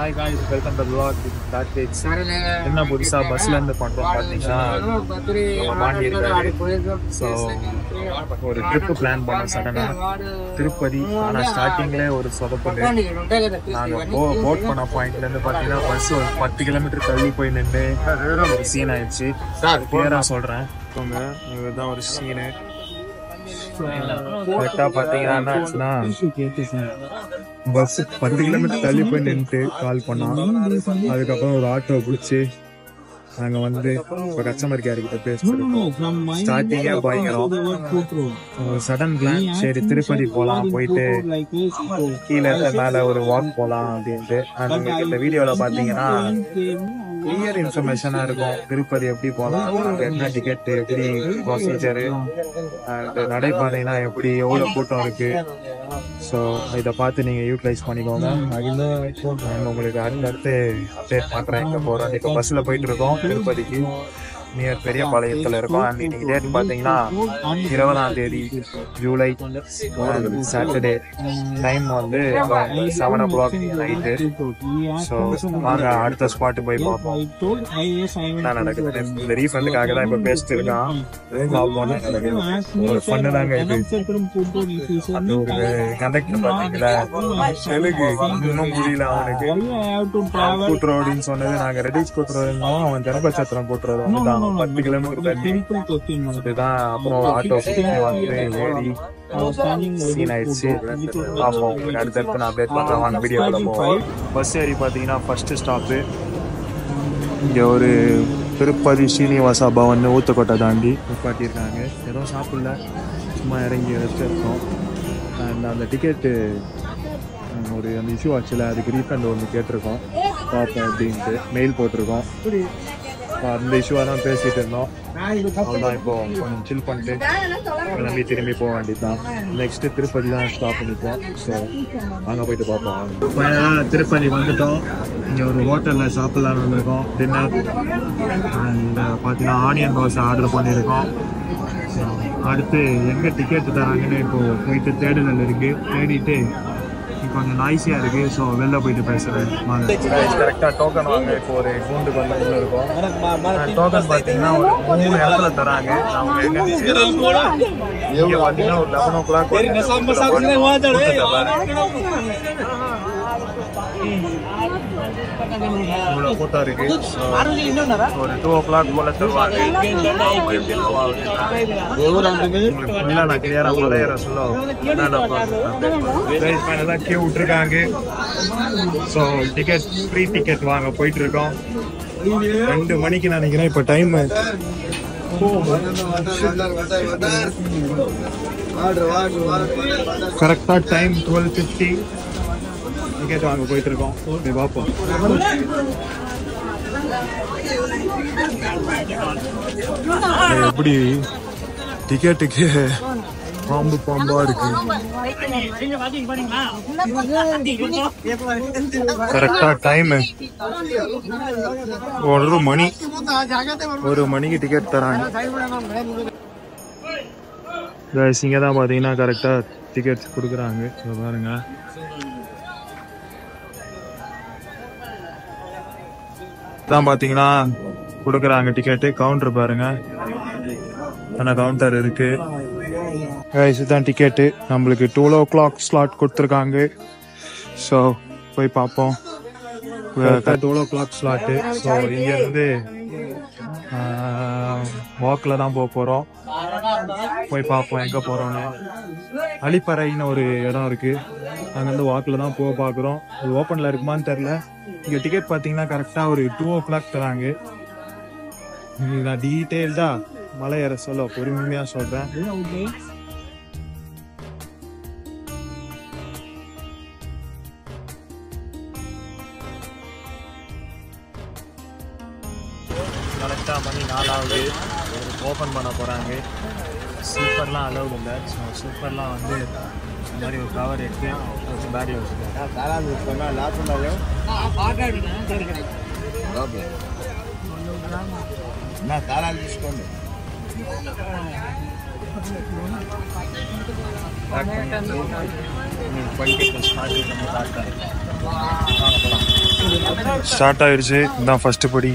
Hi guys welcome to vlog dot tags என்ன புதுசா பஸ்ல இருந்து பண்றோம் பாத்தீங்கன்னா நம்ம பாண்டி இருக்காரு ஸோ ஒரு ட்ரிப் பிளான் பண்ணோம் சடனா திருப்பதி ஆனா ஸ்டார்டிங்ல ஒரு சொதப்பல் நாங்க போ போட் பண்ண பாயிண்ட்ல இருந்து பாத்தீங்கன்னா பஸ் ஒரு பத்து கிலோமீட்டர் தள்ளி போய் நின்று ஒரு சீன் ஆயிடுச்சு கிளியரா சொல்றேன் போங்க இதுதான் ஒரு சீனு கரெக்டா பாத்தீங்கன்னா என்ன ஆச்சுன்னா பஸ் பத்து கிலோமீட்டர் தள்ளி போய் நின்றுட்டு கால் பண்ணோம் அதுக்கப்புறம் ஒரு ஆட்டோ பிடிச்சி நாங்க வந்து இப்போ கஸ்டமர் கேர் கிட்ட பேசிருக்கோம் ஸ்டார்டிங்கே பயங்கரம் சடன் பிளான் சரி திருப்பதி போலாம் போயிட்டு கீழே இருந்து மேல ஒரு வாக் போலாம் அப்படின்ட்டு And உங்களுக்கு இந்த வீடியோல பாத்தீங்கன்னா கிளியர் இன்ஃபர்மேஷனா இருக்கும் திருப்பதி எப்படி போலாம் அங்க என்ன டிக்கெட் எப்படி ப்ரொசீஜரு நடைபாதைனா எப்படி எவ்வளவு கூட்டம் இருக்கு ஸோ இதை பார்த்து நீங்க யூட்டிலைஸ் பண்ணிக்கோங்க நான் உங்களுக்கு அடுத்தடுத்து அப்டேட் பண்றேன் எங்க போறோம் இப்போ பஸ்ல போயிட்டு இருக்கோம் திருப்பதிக்கு நியர் பெரியபாளையத்துல இருக்கோம் அண்ட் இன்னைக்கு டேட் பாத்தீங்கன்னா இருபதாம் தேதி ஜூலை சாட்டர்டே டைம் வந்து seven o'clock night so வாங்க அடுத்த ஸ்பாட் போய் பார்ப்போம் என்ன நடக்குது இந்த ரீஃபண்டுக்காக தான் இப்ப பேசிட்டு இருக்கான் பார்ப்போம் என்ன நடக்குது. ஒரு ஃபன்னு தாங்க இது அந்த ஒரு கண்டக்டர் பாத்தீங்களா தெலுங்கு இன்னும் புரியல அவனுக்கு கூட்டுறோடின்னு சொன்னது நாங்க ரெடிஸ் கூட்டுறோம் அவன் ஜனபட்சத்திரம் கூட்டுறது வந்துட்டான் பத்து கிலோமீட்டர் தள்ளி இதுதான் அப்புறம் ஆட்டோ வந்து ஏறி சீன் ஆயிடுச்சு பார்ப்போம் உங்களுக்கு அடுத்தடுத்து நான் அப்டேட் பண்றேன் வாங்க வீடியோக்குள்ள போவோம் பஸ் ஏறி பாத்தீங்கன்னா ஃபர்ஸ்ட் ஸ்டாப்பு இங்க ஒரு திருப்பதி ஸ்ரீனிவாசா பவன் ஊத்துக்கோட்டை தாண்டி நிப்பாட்டியிருக்காங்க எதுவும் சாப்பிடல சும்மா இறங்கி ரெஸ்ட் எடுத்தோம் அண்ட் அந்த டிக்கெட்டு ஒரு அந்த இஷ்யூ ஆச்சுல அதுக்கு ரீஃபண்ட் ஒன்று கேட்டிருக்கோம் பார்ப்போம் அப்படின்ட்டு மெயில் போட்டிருக்கோம் அப்ப அந்த இஷ்யூவாக தான் பேசிட்டு இருந்தோம் அவ்வளோதான் இப்போ கொஞ்சம் சில் பண்ணிட்டு கிளம்பி திரும்பி போக வேண்டியதுதான் நெக்ஸ்ட் திருப்பதி தான் ஸ்டாப் பண்ணிப்போம் ஸோ அங்கே போயிட்டு பார்ப்போம் ஃபைனலாக திருப்பதி வந்துட்டோம் இங்கே ஒரு ஹோட்டலில் சாப்பிட்லான்னு வந்திருக்கோம் டின்னர் அண்ட் பார்த்தீங்கன்னா ஆனியன் தோசை ஆர்டர் பண்ணியிருக்கோம் So, அடுத்து எங்கே டிக்கெட் தராங்கன்னு இப்போ போயிட்டு தேடுதல் இருக்கு தேடிட்டு இப்போ கொஞ்சம் நாய்ஸியாக இருக்கு ஸோ வெளில போயிட்டு பேசுகிறேன் கரெக்டாக டோக்கன் வாங்க இப்போ ஒரு கூண்டு பண்ண உள்ள இருக்கும் டோக்கன் பார்த்தீங்கன்னா ஒரு மூணு இடத்துல தராங்க அவங்க எங்கன்னு தெரியல. இங்க பார்த்தீங்கன்னா ஒரு லெவன் ஓ கிளாக் இவ்வளோ கூட்டம் இருக்கு So, ஒரு டூ ஓ கிளாக் போல தருவாங்க உங்களுக்கு ஃபுல்லாக நான் கிளியராக முறையிற சொல்லுவோம் தான் கியூ விட்டுருக்காங்க ஸோ டிக்கெட் ஃப்ரீ டிக்கெட் வாங்க போயிட்டு இருக்கோம் ரெண்டு மணிக்கு நினைக்கிறேன் இப்போ டைம் கரெக்டாக டைம் டுவெல் ஃபிஃப்டி டிக்கெட் வாங்க போயிட்டு இருக்கோம் போய் பார்ப்போம் எப்படி டிக்கெட்டுக்கு பாம்பு பாம்பா இருக்கு கரெக்டா டைம் ஒரு மணி ஒரு மணிக்கு டிக்கெட் தராங்க guys இங்க தான் பாத்தீங்கன்னா கரெக்டா டிக்கெட்ஸ் கொடுக்குறாங்க இங்க பாருங்க தான் பாத்தீங்கன்னா கொடுக்குறாங்க டிக்கெட்டு கவுண்டர் பாருங்க ஆனால் கவுண்டர் இருக்கு Guys, இதுதான் டிக்கெட்டு நம்மளுக்கு டூ ஓ கிளாக் ஸ்லாட் கொடுத்துருக்காங்க ஸோ போய் பார்ப்போம் two o'clock slot so இங்கேருந்து வாக்கில் தான் போக போகிறோம் போய் பார்ப்போம் எங்கே போகிறோன்னு அலிப்பறைன்னு ஒரு இடம் இருக்குது அங்கேருந்து வாக்கில் தான் போக பார்க்குறோம் அது ஓப்பனில் இருக்குமான்னு தெரில இங்கே டிக்கெட் பார்த்தீங்கன்னா கரெக்டாக ஒரு டூ ஓ கிளாக் தராங்க இது நான் டீட்டெயில்டாக மலை ஏற சொல்ல பொறுமையாக சொல்கிறேன் கரெக்டாக மணி நாலாவது ஓப்பன் பண்ண போகிறாங்க சூப்பர்லாம் அலௌட் இல்லை ஸோ சூப்பர்லாம் வந்து இந்த மாதிரி ஒரு கவர் எடுத்து வச்சு பேக்கில் வச்சுருக்கேன் பேக் பண்ணி பண்ணிட்டு ஸ்டார்ட் நம்ம காட்டுறேன் வாங்க போகலாம் ஸ்டார்ட் ஆயிடுச்சு இதுதான் ஃபர்ஸ்ட் படி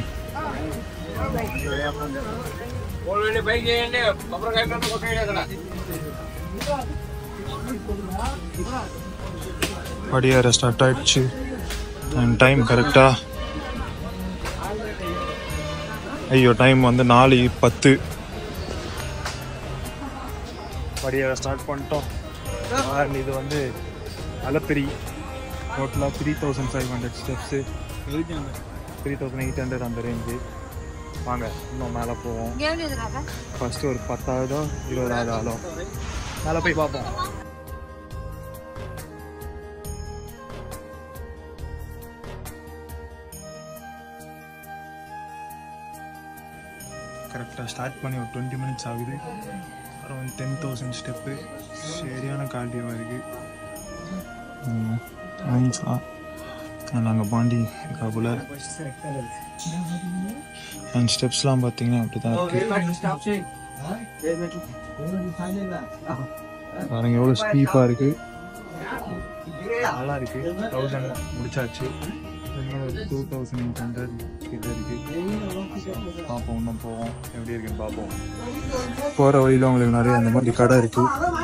படியேற ஸ்டார்ட் ஆயிடுச்சு அண்ட் டைம் கரெக்டா ஐயோ டைம் வந்து நாலு பத்து படியேற ஸ்டார்ட் பண்ணிட்டோம் அண்ட் இது வந்து அலப்பிரி டோட்டலாக three thousand five hundred steps three thousand eight hundred அந்த ரேஞ்சு வாங்க இன்னும் மேலே போவோம் ஃபர்ஸ்ட் ஒரு பத்தாவதோ இருபதாவது ஆளோ மேலே போய் பார்ப்போம் கரெக்டாக ஸ்டார்ட் பண்ணி ஒரு டுவெண்ட்டி மினிட்ஸ் ஆகுது அரௌண்ட் டென் தௌசண்ட் ஸ்டெப்பு சரியான கார்டியமாக இருக்குது நாங்கள் பாண்டி காபுல அண்ட் ஸ்டெப்ஸ்லாம் பார்த்தீங்கன்னா அப்படி தான் இருக்குது பாருங்க எவ்வளோ ஸ்டீப்பாக இருக்குது நல்லா இருக்கு தௌசண்ட் முடிச்சாச்சு டூ தௌசண்ட் எயிட் ஹண்ட்ரட் கிட்ட இருக்கு பார்ப்போம் இன்னும் போவோம் எப்படி இருக்குன்னு பார்ப்போம் போகிற வழியில் உங்களுக்கு நிறைய அந்த மாதிரி கடை இருக்கு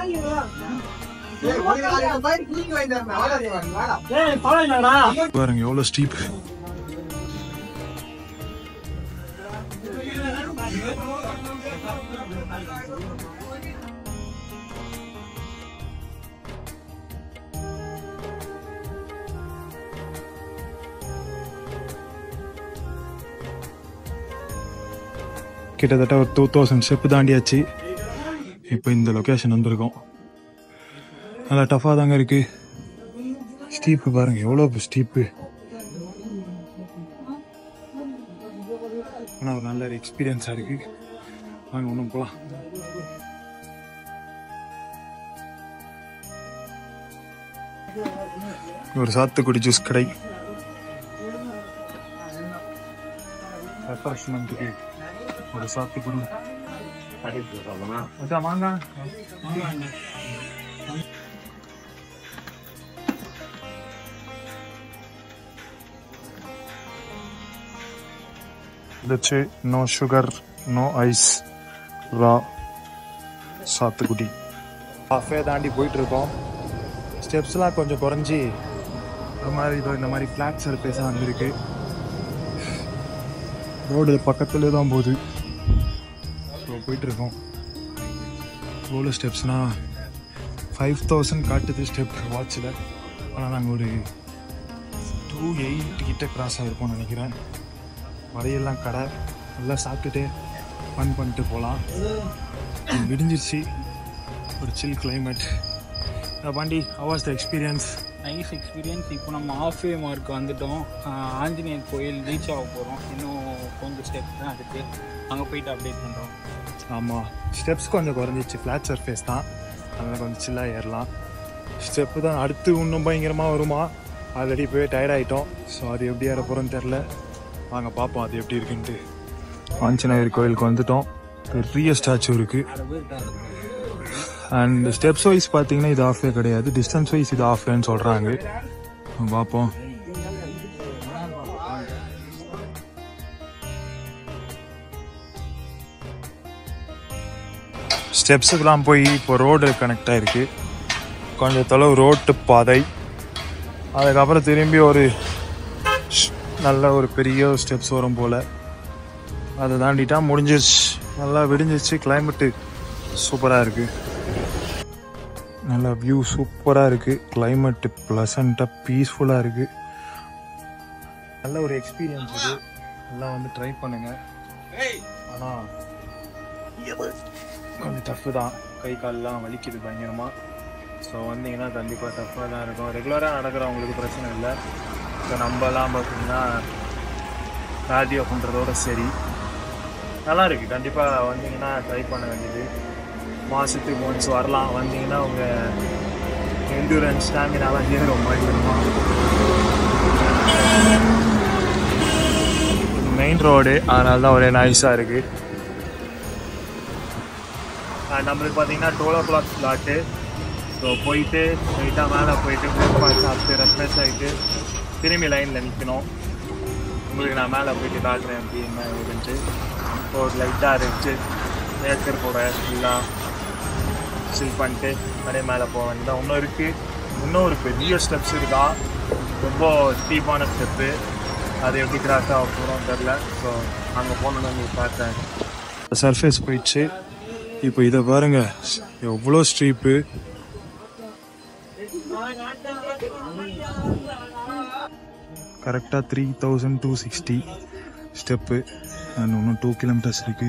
பாருங்க எவ்வளோ ஸ்டீப் கிட்டத்தட்ட ஒரு டூ தௌசண்ட் ஸ்டெப்பு தாண்டியாச்சு இப்போ இந்த லொக்கேஷன் வந்திருக்கோம் நல்லா டஃபாக தாங்க இருக்கு ஸ்டீப்பு பாருங்க எவ்வளோ ஸ்டீப்பு ஆனால் ஒரு நல்ல ஒரு எக்ஸ்பீரியன்ஸாக இருக்கு வாங்க ஒன்றும் போகலாம் ஒரு சாத்துக்குடி ஜூஸ் கடை ரெஃப்ரெஷ்மெண்ட்டுக்கு ஒரு சாத்துக்குடி மச்சான் வாங்க வச்சு no sugar no ice raw சாத்துக்குடி காஃபே தாண்டி போயிட்டு இருக்கோம் ஸ்டெப்ஸ்லாம் கொஞ்சம் குறைஞ்சி இந்த மாதிரி இதோ இந்த மாதிரி ஃப்ளாட் சர்ஃபேஸாக வந்திருக்கு ரோடு பக்கத்துல தான் போகுது ஸோ போயிட்டு இருக்கோம் எவ்வளோ ஸ்டெப்ஸ்னால் ஃபைவ் தௌசண்ட் காட்டுது ஸ்டெப் வாட்சில் ஆனால் நாங்கள் ஒரு டூ எயிட் கிட்ட கிராஸ் ஆகிருப்போம்னு நினைக்கிறேன் வரையெல்லாம் கடை நல்லா சாப்பிட்டுட்டு ஃபன் பண்ணிட்டு போகலாம் விடிஞ்சிருச்சு ஒரு சில் கிளைமேட் பாண்டி how was the experience nice experience இப்போ நம்ம ஆஃப் வே மார்க் வந்துட்டோம் ஆஹ் ஆஞ்சநேயர் கோயில் ரீச் ஆக போகிறோம் இன்னும் கொஞ்சம் ஸ்டெப்ஸ் தான் இருக்குது அங்கே போயிட்டு அப்டேட் பண்ணுறோம் ஆமாம் ஸ்டெப்ஸ் கொஞ்சம் குறைஞ்சிச்சு ஃப்ளாட் சர்ஃபேஸ் தான் அதனால் கொஞ்சம் சில்லாக ஏறலாம் ஸ்டெப்பு தான் அடுத்து இன்னும் பயங்கரமாக வருமா ஆல்ரெடி போய் டயர்ட் ஆகிட்டோம் ஸோ அது எப்படி ஏற போகிறோன்னு தெரில வாங்க பார்ப்போம் அது எப்படி இருக்குன்ட்டு ஆஞ்சநேயர் கோயிலுக்கு வந்துட்டோம் பெரிய ஸ்டாச்சு இருக்குது அண்ட் ஸ்டெப்ஸ் வைஸ் பார்த்தீங்கன்னா இது ஆஃப் கிடையாது டிஸ்டன்ஸ் வைஸ் இது ஆஃப் வேன்னு சொல்கிறாங்க பார்ப்போம் ஸ்டெப்ஸுக்கெல்லாம் போய் இப்போ ரோடு கனெக்ட் ஆயிருக்கு கொஞ்சம் தொலைவு ரோட்டு பாதை அதுக்கப்புறம் திரும்பி ஒரு ஷ்- நல்ல ஒரு பெரிய ஸ்டெப்ஸ் வரும் போல் அதை தாண்டிட்டா முடிஞ்சிருச்சு நல்லா விடிஞ்சிருச்சு கிளைமேட்டு சூப்பராக இருக்குது நல்லா வியூ சூப்பராக இருக்குது கிளைமேட்டு ப்ளசண்ட்டாக பீஸ்ஃபுல்லாக இருக்குது நல்ல ஒரு எக்ஸ்பீரியன்ஸ் இது எல்லாம் வந்து ட்ரை பண்ணுங்கள் ஆனால் கொஞ்சம் டஃப்பு தான் கை கால்லாம் வலிக்குது பயங்கரமாக ஸோ வந்தீங்கன்னா கண்டிப்பாக டஃப்பாக தான் இருக்கும் ரெகுலராக நடக்கிறவங்களுக்கு பிரச்சனை இல்லை இப்போ நம்மலாம் பார்த்தீங்கன்னா கார்டியோ பண்ணுறதோட சரி நல்லா இருக்குது கண்டிப்பாக வந்தீங்கன்னா ட்ரை பண்ண வேண்டியது மாதத்துக்கு ஒன்ஸ் வரலாம் வந்தீங்கன்னா உங்கள் என்டூரன்ஸ் ஸ்டாமினாலாம் ஏறும் பயங்கரமாக மெயின் ரோடு அதனால தான் ஒரே நாய்ஸாக இருக்குது நம்மளுக்கு பார்த்தீங்கன்னா twelve o'clock slot so போயிட்டு ஸ்ட்ரைட்டாக மேலே போயிட்டு பிரேக்ஃபாஸ்ட் சாப்பிட்டு ரெஃப்ரெஷ் ஆகிட்டு திரும்பி லைனில் நிற்கணும் உங்களுக்கு நான் மேலே போயிட்டு காட்டுறேன் எப்படி என்ன இருக்குன்ட்டு ஒரு லைட்டாக இருந்துச்சு நேச்சர் கூட ஃபுல்லாக சில் பண்ணிட்டு அப்படியே மேலே போக வேண்டியதான் இன்னும் இருக்குது இன்னும் ஒரு பெரிய ஸ்டெப்ஸ் இருக்கா ரொம்ப ஸ்டீப்பான ஸ்டெப்பு அது எப்படி கிராஸ் ஆக போகிறோம் தெரில ஸோ அங்கே போகணுன்னு உங்களுக்கு பார்த்தேன் சர்ஃபேஸ் போயிடுச்சு இப்போ இதை பாருங்க எவ்வளோ ஸ்ட்ரீப்பு கரெக்டாக three thousand two sixty step and இன்னும் டூ கிலோமீட்டர்ஸ் இருக்குது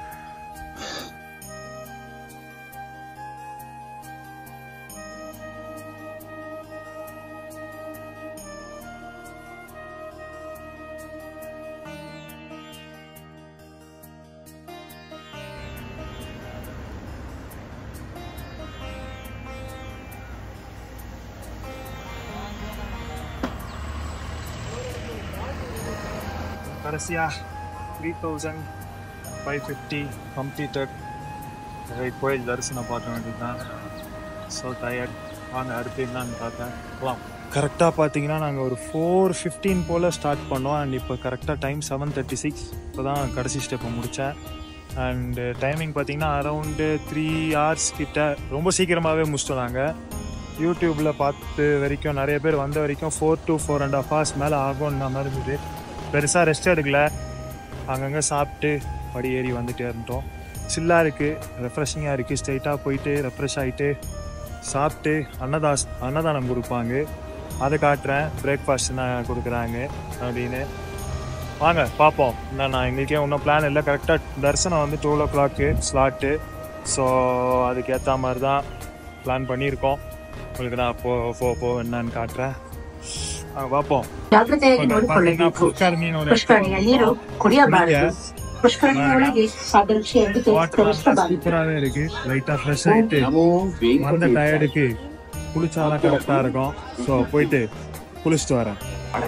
கடைசியா three thousand five fifty completed கோயில் தரிசனம் பார்க்க வேண்டியது தான் ஸோ டயர்ட் வாங்க அடுத்து என்னன்னு பார்த்தேன் போகலாம் கரெக்டாக பார்த்தீங்கன்னா நாங்கள் ஒரு ஃபோர் ஃபிஃப்டீன் போல் ஸ்டார்ட் பண்ணோம் அண்ட் இப்போ கரெக்டாக டைம் செவன் தேர்ட்டி சிக்ஸ் இப்போ தான் கடைசி ஸ்டெப்பை முடித்தேன் அண்டு டைமிங் பார்த்தீங்கன்னா அரவுண்டு த்ரீ ஹவர்ஸ் கிட்ட ரொம்ப சீக்கிரமாகவே முடிச்சிட்டோம் நாங்கள் யூடியூப்பில் பார்த்து வரைக்கும் நிறைய பேர் வந்த வரைக்கும் four to four and half hours மேலே ஆகும்ன்ற மாதிரி இருந்தது பெருசாக ரெஸ்ட் எடுக்கல அங்கங்கே சாப்பிட்டு படி ஏறி வந்துட்டே இருந்தோம் சில்லாக இருக்குது ரெஃப்ரெஷிங்காக இருக்குது ஸ்ட்ரைட்டாக போயிட்டு ரெஃப்ரெஷ் ஆகிட்டு சாப்பிட்டு அன்னதாஸ் அன்னதானம் கொடுப்பாங்க அதை காட்டுறேன் பிரேக்ஃபாஸ்ட் நான் கொடுக்குறாங்க அப்படின்னு வாங்க பார்ப்போம் இன்னும் நான் எங்களுக்கே இன்னும் பிளான் இல்லை கரெக்டாக தரிசனம் வந்து twelve o'clock slot so அதுக்கு ஏற்ற மாதிரி தான் பிளான் பண்ணியிருக்கோம் உங்களுக்கு நான் போ போ போ என்னன்னு காட்டுறேன் வாங்க பார்ப்போம் ಜಾಗೃತೆಯಾಗಿ ನೋಡಿಕೊಳ್ಳಬೇಕು புஷ்கரணின்னு ஒரு ಪುಷ್ಕರಣಿಯ ನೀರು ಕುಡಿಯಬಾರದು ಪುಷ್ಕರಣಿಯೊಳಗೆ ಸಾದೃಶ್ಯ ಎಂದು வாட்டர் ತೋರಿಸಬಾರದು சூப்பராகவே இருக்கு லைட்டாக ஃப்ரெஷ் ஆகிட்டு வந்த டயர்டுக்கு குளிச்சாலாம் கரெக்டாக இருக்கும் ஸோ போயிட்டு குளிச்சுட்டு வரேன்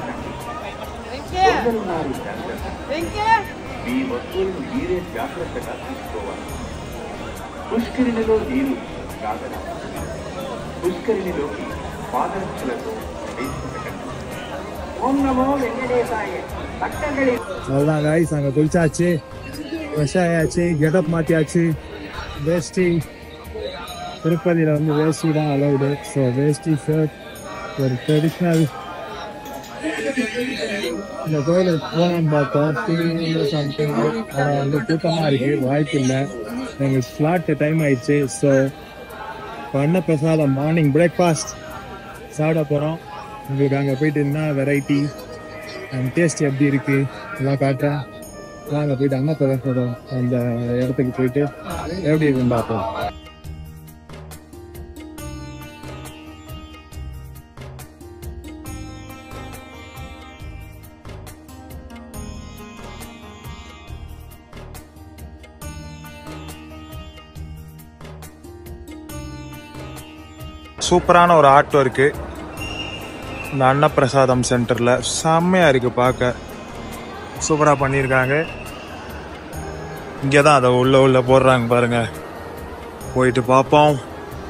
మీ వస్తువులను మీరే జాగ్రత్తగా తీసుకోవాలి పుష్కరిణిలో నీరు కాగడం పుష్కరిణిలోకి పాదరక్షలతో ప్రవేశించకండి ఓం నమో వెంకటేశాయ భక్తగళి அவ்வளோதான் காய்ஸ் அங்கே குளிச்சாச்சு ஃப்ரெஷ் ஆயாச்சு கெட்டப் மாற்றியாச்சு வேஷ்டி திருப்பதியில் வந்து வேஷ்டி தான் அலௌடு ஸோ வேஷ்டி ஷர்ட் ஒரு ட்ரெடிஷ்னல் இந்த கோயிலுக்கு போகணும்னு பார்த்தோம் டிவி சம்திங் ஆனால் வந்து கூட்டமாக இருக்குது வாய்ப்பு இல்லை எங்களுக்கு ஸ்லாட் டைம் ஆயிடுச்சு ஸோ பண்ண பிரசாதம் மார்னிங் பிரேக்ஃபாஸ்ட் சாப்பிட போகிறோம் உங்களுக்கு அங்கே போயிட்டு என்ன வெரைட்டி அண்ட் டேஸ்ட் எப்படி இருக்கு எல்லாம் காட்டுறேன் வாங்க போயிட்டு அண்ணா பிரதேசம் அந்த இடத்துக்கு போயிட்டு எப்படி இருக்குன்னு பார்ப்போம் சூப்பரான ஒரு ஆர்ட் ஒர்க்கு இந்த அன்னப்பிரசாதம் சென்டரில் செம்மையாக இருக்குது பார்க்க சூப்பராக பண்ணியிருக்காங்க இங்கே தான் அதை உள்ள உள்ள போடுறாங்க பாருங்க போயிட்டு பார்ப்போம்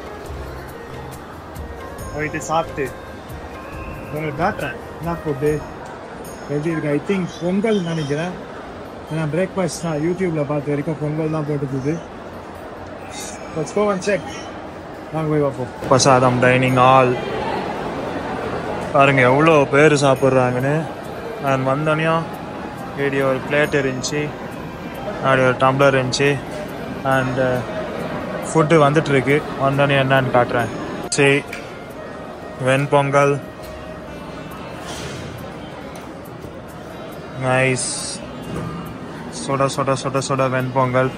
போயிட்டு சாப்பிட்டு உங்களுக்கு காட்டுறேன் என்ன ஃபுட்டு எப்படி இருக்கு ஐ திங்க் பொங்கல் நினைக்கிறேன் ஏன்னா பிரேக்ஃபாஸ்ட் நான் யூடியூப்பில் பார்த்த வரைக்கும் பொங்கல் தான் போட்டுக்குது Let's go and check. வாங்க போய் பார்ப்போம் பிரசாதம் டைனிங் ஹால் பாருங்க எவ்வளோ பேர் சாப்பிட்றாங்கன்னு நான் வந்தோடனையும் இப்படி ஒரு பிளேட் இருந்துச்சு அப்படி ஒரு டம்ளர் இருந்துச்சு அண்ட் ஃபுட்டு வந்துட்டுருக்கு வந்தோடனே என்னன்னு காட்டுறேன் சரி வெண்பொங்கல் நைஸ் சுட சுட சுட சுட வெண்பொங்கல்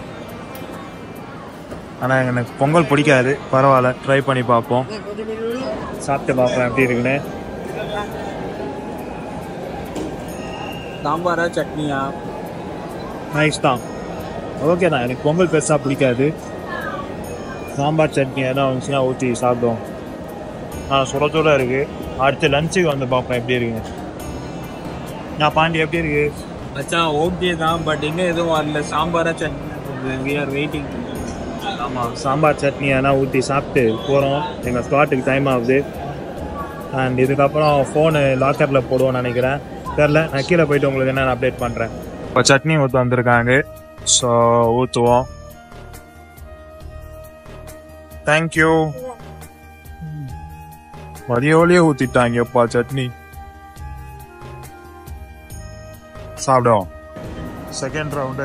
ஆனால் எனக்கு பொங்கல் பிடிக்காது பரவாயில்ல ட்ரை பண்ணி பார்ப்போம் சாப்பிட்டு பார்ப்போம் எப்படி இருக்குன்னு சாம்பாரா சட்னியா நைஸ் தான் ஓகே தான் எனக்கு பொங்கல் பெருசாக பிடிக்காது சாம்பார் சட்னி எதாவது வந்துச்சுன்னா ஊற்றி சாப்பிடுவோம் ஆ சுட சுட இருக்குது அடுத்து லஞ்சுக்கு வந்து பார்ப்போம் எப்படி இருக்குங்க நான் பாண்டி எப்படி இருக்கு மச்சான் ஓகே தான் பட் இன்னும் எதுவும் வரல சாம்பாரா சட்னி வி ஆர் வெயிட்டிங் ஆமாம் சாம்பார் சட்னி எதனா ஊற்றி சாப்பிட்டு போகிறோம் எங்கள் ஸ்பாட்டுக்கு டைம் ஆகுது அண்ட் இதுக்கப்புறம் ஃபோனு லாக்கரில் போடுவோம்னு நினைக்கிறேன் தெரில நான் கீழே போயிட்டு உங்களுக்கு என்னென்ன அப்டேட் பண்ணுறேன் இப்போ சட்னி ஊற்று வந்திருக்காங்க ஸோ ஊற்றுவோம் தேங்க்யூ மதியோலியே ஊற்றிட்டாங்கப்பா சட்னி சாப்பிடுவோம் செகண்ட் ரவுண்டு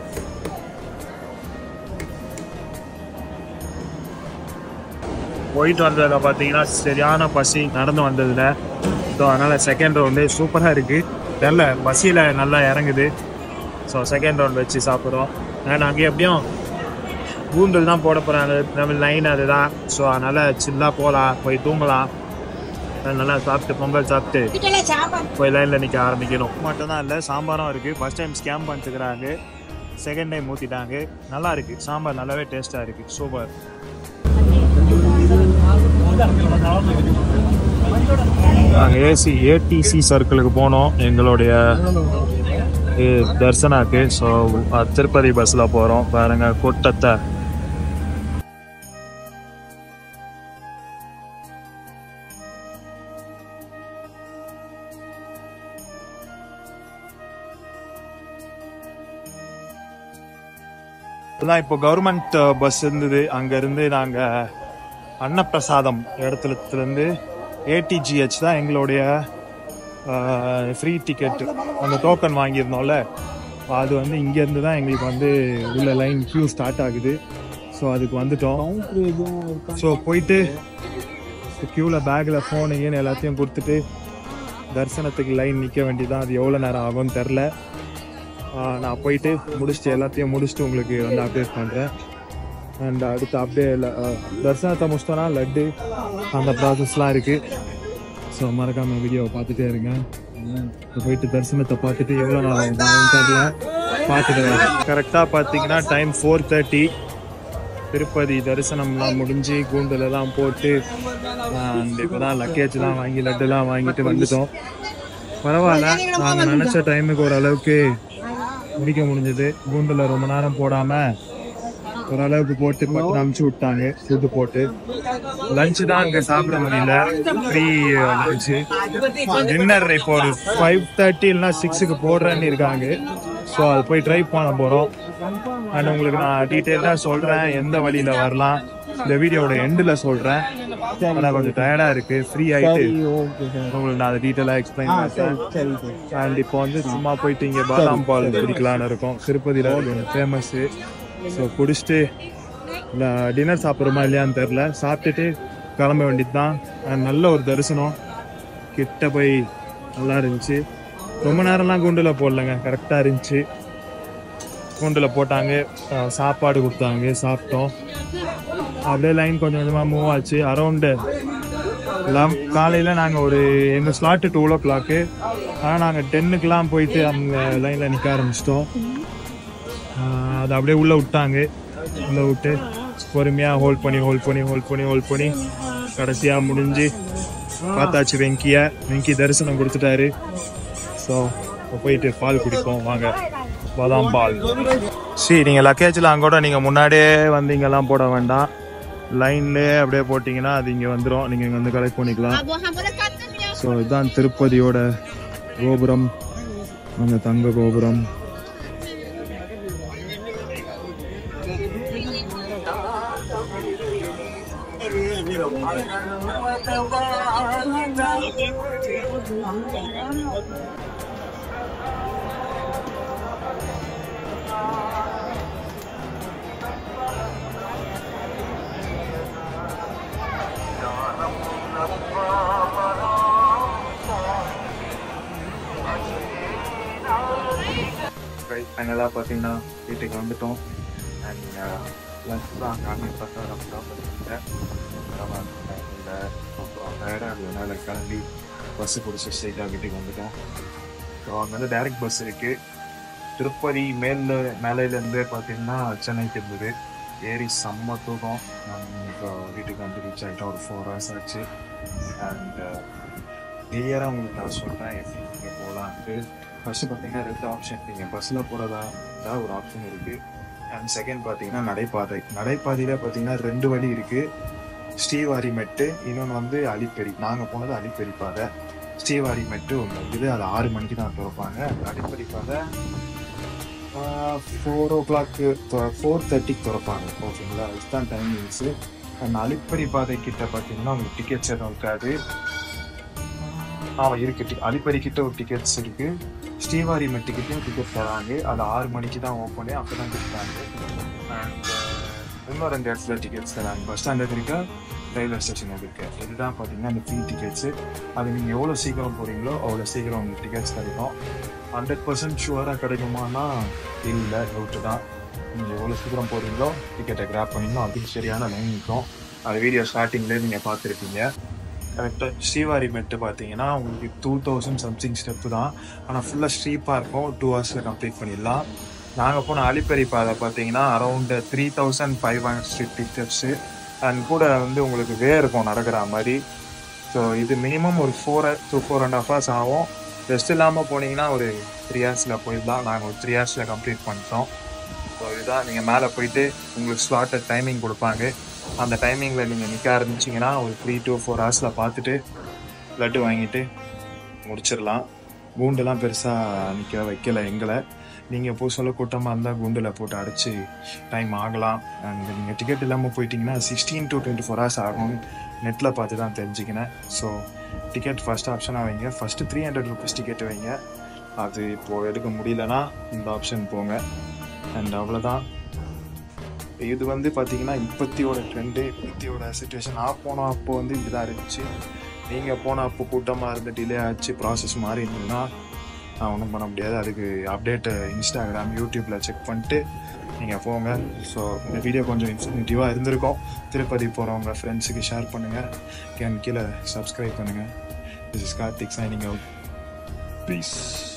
போயிட்டு வந்ததுல பார்த்தீங்கன்னா சரியான பசி நடந்து வந்ததுல ஸோ அதனால செகண்ட் ரவுண்டு சூப்பராக இருக்கு தெரில பசியில் நல்லா இறங்குது ஸோ செகண்ட் ரவுண்ட் வச்சு சாப்பிட்றோம் நான் அங்கே எப்படியும் கூண்டல் தான் போட போகிறாங்க நம்ம லைன் அதுதான் ஸோ அதனால சில்லாக போகலாம் போய் தூங்கலாம் நல்லா சாப்பிட்டு பொங்கல் சாப்பிட்டு போய் லைனில் நிற்க ஆரம்பிக்கணும் மட்டும் தான் இல்லை சாம்பாரும் இருக்குது ஃபஸ்ட் டைம் ஸ்கேம் பண்ணிட்டுக்கிறாங்க செகண்ட் டைம் ஊற்றிட்டாங்க நல்லா இருக்கு சாம்பார் நல்லாவே டேஸ்ட்டாக இருக்குது சூப்பர் நாங்கள் ஏசி ஏடிசி சர்க்கிளுக்கு போனோம் எங்களுடைய இது தர்சனாக்கு ஸோ திருப்பதி பஸ்ஸில் போகிறோம் பாருங்க கொட்டத்தை அதான் இப்போ கவர்மெண்ட் பஸ் இருந்தது அங்கேருந்து நாங்கள் அன்னப்பிரசாதம் இடத்துல இருந்து ஏடிஜிஹெச் தான் எங்களுடைய ஃப்ரீ டிக்கெட் அந்த டோக்கன் வாங்கியிருந்தோம்ல அது வந்து இங்கேருந்து தான் எங்களுக்கு வந்து உள்ள லைன் கியூ ஸ்டார்ட் ஆகுது ஸோ அதுக்கு வந்துட்டோம் ஸோ போயிட்டு க்யூவில் பேக்கில் ஃபோனுங்கன்னு எல்லாத்தையும் கொடுத்துட்டு தரிசனத்துக்கு லைன் நிற்க வேண்டியதான் அது எவ்வளோ நேரம் ஆகும்னு தெரில நான் போயிட்டு முடிச்சுட்டு எல்லாத்தையும் முடிச்சுட்டு உங்களுக்கு வந்து அப்டேட் பண்ணுறேன் அண்ட் அடுத்து அப்படியே தரிசனத்தை முடிச்சிட்டோன்னா லட்டு அந்த ப்ராசஸ்லாம் இருக்குது ஸோ மறக்காம வீடியோவை பார்த்துட்டே இருங்க இப்போ போயிட்டு தரிசனத்தை பார்த்துட்டு எவ்வளோ நாள் ஆகும் தெரியல பார்த்துட்டு கரெக்டாக பார்த்தீங்கன்னா டைம் ஃபோர் தேர்ட்டி திருப்பதி தரிசனம்லாம் முடிஞ்சு கூண்டலெல்லாம் போட்டு அண்ட் இப்போ தான் லக்கேஜ்லாம் வாங்கி லட்டுலாம் வாங்கிட்டு வந்துட்டோம் பரவாயில்ல நாங்கள் நினச்ச டைமுக்கு ஓரளவுக்கு முடிக்க முடிஞ்சது கூண்டில் ரொம்ப நேரம் போடாமல் ஓரளவுக்கு போட்டு பட்டு அமுச்சு விட்டாங்க ஃபுட்டு போட்டு லஞ்ச் தான் அங்கே சாப்பிட முடியல ஃப்ரீ லஞ்சு டின்னர் இப்போ ஒரு ஃபைவ் தேர்ட்டி இல்லைனா சிக்ஸுக்கு போடுறேன்னு இருக்காங்க ஸோ அது போய் ட்ரை பண்ண போகிறோம் அண்ட் உங்களுக்கு நான் டீட்டெயிலாக சொல்கிறேன் எந்த வழியில் வரலாம் இந்த வீடியோவோட எண்டில் சொல்கிறேன் ஆனால் கொஞ்சம் டயர்டாக இருக்குது ஃப்ரீ ஆகிட்டு உங்களுக்கு நான் அதை டீட்டெயிலாக எக்ஸ்பிளைன் பண்ணுறேன் அண்ட் இப்போ வந்து சும்மா போயிட்டு இங்கே பாதாம் பால் குடிக்கலான்னு இருக்கோம் திருப்பதியில் ஃபேமஸ்ஸு ஸோ குடிச்சிட்டு டின்னர் சாப்பிட்றோமா இல்லையான்னு தெரில சாப்பிட்டுட்டு கிளம்ப வேண்டியது தான் நல்ல ஒரு தரிசனம் கிட்ட போய் நல்லா இருந்துச்சு ரொம்ப நேரம்லாம் குண்டில் போடலங்க கரெக்டாக இருந்துச்சு குண்டில் போட்டாங்க அஹ் சாப்பாடு கொடுத்தாங்க சாப்பிட்டோம் அப்படியே லைன் கொஞ்சம் கொஞ்சமாக மூவ் ஆச்சு அரௌண்டு லெவ் காலையில் நாங்கள் ஒரு எங்கள் ஸ்லாட்டு டூ ஓ கிளாக்கு ஆனால் நாங்கள் டென்னுக்கெலாம் போயிட்டு அந்த லைனில் நிற்க ஆரம்பிச்சிட்டோம் ஆஹ் அதை அப்படியே உள்ளே விட்டாங்க உள்ளே விட்டு பொறுமையாக ஹோல்ட் பண்ணி ஹோல்ட் பண்ணி ஹோல்ட் பண்ணி ஹோல்ட் பண்ணி கடைசியாக முடிஞ்சு பார்த்தாச்சு வெங்கிய வெங்கி தரிசனம் கொடுத்துட்டாரு ஸோ போயிட்டு பால் குடிப்போம் வாங்க பாதாம் பால் சரி நீங்கள் லக்கேஜ்லாம் கூட நீங்கள் முன்னாடியே வந்து இங்கெல்லாம் போட வேண்டாம் லைன்லேயே அப்படியே போட்டிங்கன்னா அது இங்கே வந்துடும் நீங்கள் இங்கே வந்து கலெக்ட் பண்ணிக்கலாம் ஸோ இதுதான் திருப்பதியோட கோபுரம் அந்த தங்க கோபுரம் ஃபைனலாக பார்த்தீங்கன்னா வீட்டுக்கு வந்துட்டோம் அண்ட் லஞ்ச் தான் காலையில் பார்த்தா நம்ம சாப்பிட்றேன் இல்லை அப்புறம் டயர்டாக இருந்ததுனால கிளம்பி பஸ்ஸு பிடிச்சி ஸ்ட்ரைட்டாக வீட்டுக்கு வந்துட்டோம் ஸோ அங்கே வந்து டைரக்ட் பஸ் இருக்குது திருப்பதி மேல மேலேருந்து பார்த்தீங்கன்னா சென்னைக்கு இருந்தது ஏறி செம்ம தூக்கம் நாங்கள் இப்போ வீட்டுக்கு வந்து ரீச் ஆகிட்டோம் ஒரு ஃபோர் ஹவர்ஸ் ஆச்சு அண்ட் கிளியராக உங்களுக்கு நான் சொல்கிறேன் எப்படி நீங்கள் போகலான்ட்டு ஃபர்ஸ்ட் பார்த்தீங்கன்னா ரெண்டு ஆப்ஷன் நீங்கள் பஸ்ஸில் போகிறதா இருந்தால் ஒரு ஆப்ஷன் இருக்குது அண்ட் செகண்ட் பார்த்தீங்கன்னா நடைபாதை நடைபாதையில் பார்த்தீங்கன்னா ரெண்டு வழி இருக்குது ஸ்ரீவாரி மெட்டு இன்னொன்று வந்து அலிப்பெரி நாங்கள் போனது அலிப்பெரி பாதை ஸ்ரீவாரி மெட்டு ஒன்று இருக்குது அது ஆறு மணிக்கு தான் திறப்பாங்க அந்த அடிப்படை பாதை ஃபோர் ஓ கிளாக்கு ஃபோர் தேர்ட்டிக்கு திறப்பாங்க ஓகேங்களா இதுதான் டைமிங்ஸு அந்த அலிப்பரி பாதை கிட்ட பார்த்தீங்கன்னா உங்களுக்கு டிக்கெட்ஸ் எதுவும் இருக்காது ஆமாம் இருக்கு டி- அலிப்பரி கிட்ட ஒரு டிக்கெட்ஸ் இருக்கு ஸ்ரீவாரி மெட்டுக்கிட்டையும் டிக்கெட் தராங்க அது ஆறு மணிக்கு தான் ஓப்பனே அப்போ தான் கொடுத்தாங்க அண்ட் இன்னும் ரெண்டு இடத்துல டிக்கெட்ஸ் தராங்க பஸ் ஸ்டாண்டர்ட் இருக்கா ரயில்வே ஸ்டேஷன் இருக்கு இதுதான் பார்த்தீங்கன்னா அந்த ஃப்ரீ டிக்கெட்ஸு அது நீங்கள் எவ்வளோ சீக்கிரம் போகிறீங்களோ அவ்வளோ சீக்கிரம் உங்களுக்கு டிக்கெட்ஸ் கிடைக்கும் ஹண்ட்ரட் பர்சன்ட் ஷுவராக கிடைக்குமானா இல்லை டவுட்டு தான் நீங்கள் எவ்வளோ சீக்கிரம் போகிறீங்களோ டிக்கெட்டை கிராப் பண்ணிங்களோ அதுக்கு சரியான லைன் நிற்கும் அது வீடியோ ஸ்டார்டிங்லேயே நீங்கள் பார்த்துருப்பீங்க கரெக்டாக ஸ்ரீவாரி மெட்டு பார்த்தீங்கன்னா உங்களுக்கு டூ தௌசண்ட் சம்திங் ஸ்டெப்பு தான் ஆனால் ஃபுல்லாக ஸ்ட்ரீப்பாக இருக்கும் டூ ஹவர்ஸில் கம்ப்ளீட் பண்ணிடலாம் நாங்கள் போன அலிப்பரி பாதை பார்த்தீங்கன்னா around three thousand five hundred street tickets and கூட வந்து உங்களுக்கு வே இருக்கும் நடக்கிற மாதிரி ஸோ இது மினிமம் ஒரு four to four and half hours ஆகும் ரெஸ்ட் இல்லாமல் போனீங்கன்னா ஒரு த்ரீ ஹவர்ஸில் போயிடலாம் நாங்கள் ஒரு த்ரீ ஹவர்ஸில் கம்ப்ளீட் பண்ணிட்டோம் ஸோ இதுதான் நீங்கள் மேலே போயிட்டு உங்களுக்கு ஸ்லாட்டட் டைமிங் கொடுப்பாங்க அந்த டைமிங்கில் நீங்கள் நிற்க ஆரம்பிச்சிங்கன்னா ஒரு த்ரீ டு ஃபோர் ஹவர்ஸில் பார்த்துட்டு லட்டு வாங்கிட்டு முடிச்சிடலாம் கூண்டெல்லாம் பெருசாக நிற்க வைக்கல எங்களை நீங்கள் போய் சொல்ல கூட்டமாக இருந்தால் கூண்டில் போட்டு அடைச்சி டைம் ஆகலாம் அண்ட் நீங்கள் டிக்கெட் இல்லாமல் போயிட்டீங்கன்னா sixteen to twenty four hours ஆகும் நெட்டில் பார்த்து தான் தெரிஞ்சுக்கினேன் ஸோ டிக்கெட் ஃபஸ்ட் ஆப்ஷனாக வைங்க first three hundred rupees ticket வைங்க அது இப்போது எடுக்க முடியலன்னா இந்த ஆப்ஷன் போங்க அண்ட் அவ்வளோதான் இது வந்து பார்த்தீங்கன்னா இப்பத்தியோட ட்ரெண்டு இப்பத்தியோட சுச்சுவேஷன் நான் போன அப்போ வந்து இப்படிதான் இருந்துச்சு நீங்கள் போன அப்போ கூட்டமாக இருந்து டிலே ஆச்சு ப்ராசஸ் மாறி இருந்ததுன்னா நான் ஒன்றும் பண்ண முடியாது அதுக்கு அப்டேட்டு இன்ஸ்டாகிராம் யூடியூப்பில் செக் பண்ணிட்டு நீங்கள் போங்க ஸோ இந்த வீடியோ கொஞ்சம் இன்ஃபர்மேட்டிவாக இருந்திருக்கும் திருப்பதி போகிறவங்க ஃப்ரெண்ட்ஸுக்கு ஷேர் பண்ணுங்கள் கேன் கீழே சப்ஸ்கிரைப் பண்ணுங்கள் this is Karthik signing out please